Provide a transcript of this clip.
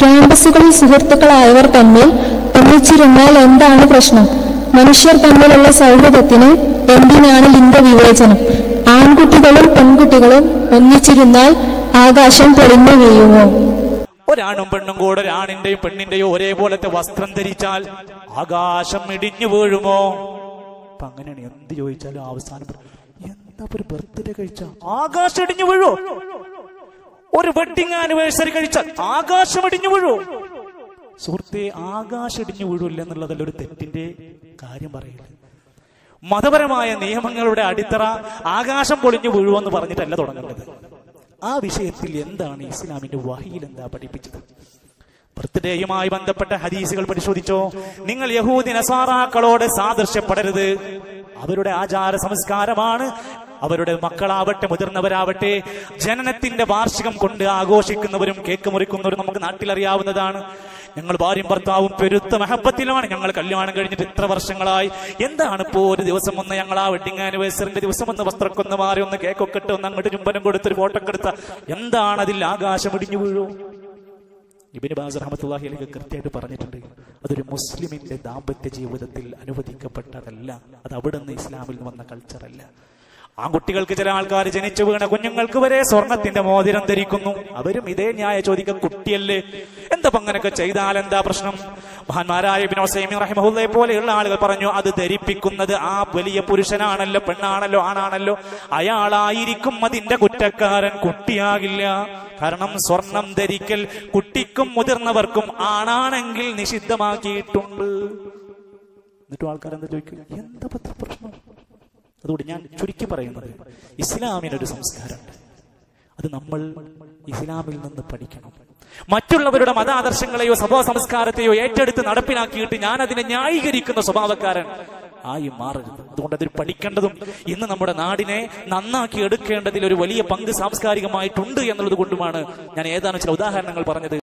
ക്യാമ്പസുകളിൽ സുഹൃത്തുക്കളായവർ തമ്മിൽ ഒന്നിച്ചിരുന്നാൽ എന്താണ് പ്രശ്നം മനുഷ്യർ തമ്മിലുള്ള സൗഹൃദത്തിന് എന്തിനാണ് ലിംഗവിവേചനം ആൺകുട്ടികളും പെൺകുട്ടികളും ഒന്നിച്ചിരുന്നാൽ ആകാശം പൊളിഞ്ഞു വീഴുമോ ഒരാണും പെണ്ണും കൂടെ ഒരാണിന്റെയും പെണ്ണിന്റെയും ഒരേപോലത്തെ വസ്ത്രം ധരിച്ചാൽ ആകാശം ഇടിഞ്ഞു വീഴുമോ അപ്പൊ അങ്ങനെയാണ് എന്ത് ചോദിച്ചാലും അവസാനം പറയും, എന്താ ഇപ്പൊ ഒരു ബർത്ത്ഡേ കഴിച്ച ആകാശം ഇടിഞ്ഞു വീഴോ ഒരു വെഡിങ് ആനിവേഴ്സറി കഴിച്ചാൽ ആകാശം ഇടിഞ്ഞു വീഴോ സുഹൃത്തെ ആകാശം ഇടിഞ്ഞു വീഴില്ല എന്നുള്ളതല്ല ഒരു തെറ്റിന്റെ കാര്യം പറയില്ല മതപരമായ നിയമങ്ങളുടെ അടിത്തറ ആകാശം പൊളിഞ്ഞു വീഴുമെന്ന് പറഞ്ഞിട്ടല്ല തുടങ്ങേണ്ടത് ആ വിഷയത്തിൽ എന്താണ് ഇസ്ലാമിന്റെ വഹിയിൽ എന്താ പഠിപ്പിച്ചത് ബർത്ത്ഡേയുമായി ബന്ധപ്പെട്ട ഹദീസുകൾ പരിശോധിച്ചോ നിങ്ങൾ യഹൂദി നസാറാക്കളോട് സാദൃശ്യപ്പെടരുത് അവരുടെ ആചാര സംസ്കാരമാണ് അവരുടെ മക്കളാവട്ടെ മുതിർന്നവരാവട്ടെ ജനനത്തിന്റെ വാർഷികം കൊണ്ട് ആഘോഷിക്കുന്നവരും കേക്ക് മുറിക്കുന്നവരും നമുക്ക് നാട്ടിലറിയാവുന്നതാണ് ഞങ്ങൾ ഭാര്യയും ഭർത്താവും പെരുത്ത മഹബത്തിലാണ് ഞങ്ങൾ കല്യാണം കഴിഞ്ഞിട്ട് ഇത്ര വർഷങ്ങളായി എന്താണ് ഇപ്പോ ഒരു ദിവസം ഒന്ന് ഞങ്ങൾ ആ വെഡിങ് ആനിവേഴ്സറിന്റെ ദിവസം ഒന്ന് വസ്ത്രമൊക്കെ ഒന്ന് മാറി ഒന്ന് കേക്കൊക്കെ ഇട്ട് ഒന്ന് അങ്ങോട്ട് ചുംബനം കൊടുത്തൊരു ഫോട്ടോ ഒക്കെ എടുത്ത എന്താണ് അതിൽ ആകാശം ഇടിഞ്ഞു വീഴൂ ഇബിന് ബാസ് റഹമത്തുല്ലാഹി അലൈഹി കൃത്യമായിട്ട് പറഞ്ഞിട്ടുണ്ട് അതൊരു മുസ്ലിമിന്റെ ദാമ്പത്യ ജീവിതത്തിൽ അനുവദിക്കപ്പെട്ടതല്ല അത് അവിടെ നിന്ന് ഇസ്ലാമിൽ നിന്ന് വന്ന കൾച്ചറല്ല ആൺകുട്ടികൾക്ക് ചില ആൾക്കാർ ജനിച്ചു വീണ കുഞ്ഞുങ്ങൾക്ക് വരെ സ്വർണത്തിന്റെ മോതിരം ധരിക്കുന്നു അവരും ഇതേ ന്യായ ചോദിക്ക കുട്ടിയല്ലേ എന്താ ഇപ്പൊ അങ്ങനെയൊക്കെ ചെയ്താൽ എന്താ പ്രശ്നം മഹാന്മാരായ ഇബ്നു ഉസൈമിൻ റഹിമഹുല്ലയെ പോലെയുള്ള ആളുകൾ പറഞ്ഞു അത് ധരിപ്പിക്കുന്നത് ആ വലിയ പുരുഷനാണല്ലോ പെണ്ണാണല്ലോ ആണാണല്ലോ അയാളായിരിക്കും അതിന്റെ കുറ്റക്കാരൻ കുട്ടിയാകില്ല കാരണം സ്വർണം ധരിക്കൽ കുട്ടിക്കും മുതിർന്നവർക്കും ആണാണെങ്കിൽ നിഷിദ്ധമാക്കിയിട്ടുണ്ട് എന്നിട്ടും ആൾക്കാർ എന്താ ചോദിക്കും എന്താ പത്ര പ്രശ്നം അതുകൊണ്ട് ഞാൻ ചുരുക്കി പറയുന്നത് ഇസ്ലാമിനൊരു സംസ്കാരമുണ്ട് അത് നമ്മൾ ഇസ്ലാമിൽ നിന്ന് പഠിക്കണം മറ്റുള്ളവരുടെ മതാദർശങ്ങളെയോ സ്വഭാവ സംസ്കാരത്തെയോ ഏറ്റെടുത്ത് നടപ്പിലാക്കിയിട്ട് ഞാൻ അതിനെ ന്യായീകരിക്കുന്ന സ്വഭാവക്കാരൻ ആയി മാറരുത് അതുകൊണ്ട് അതിൽ പഠിക്കേണ്ടതും ഇന്ന് നമ്മുടെ നാടിനെ നന്നാക്കി എടുക്കേണ്ടതിൽ ഒരു വലിയ പങ്ക് സാംസ്കാരികമായിട്ടുണ്ട് എന്നുള്ളത് കൊണ്ടുമാണ് ഞാൻ ഏതാനും ചില ഉദാഹരണങ്ങൾ പറഞ്ഞത്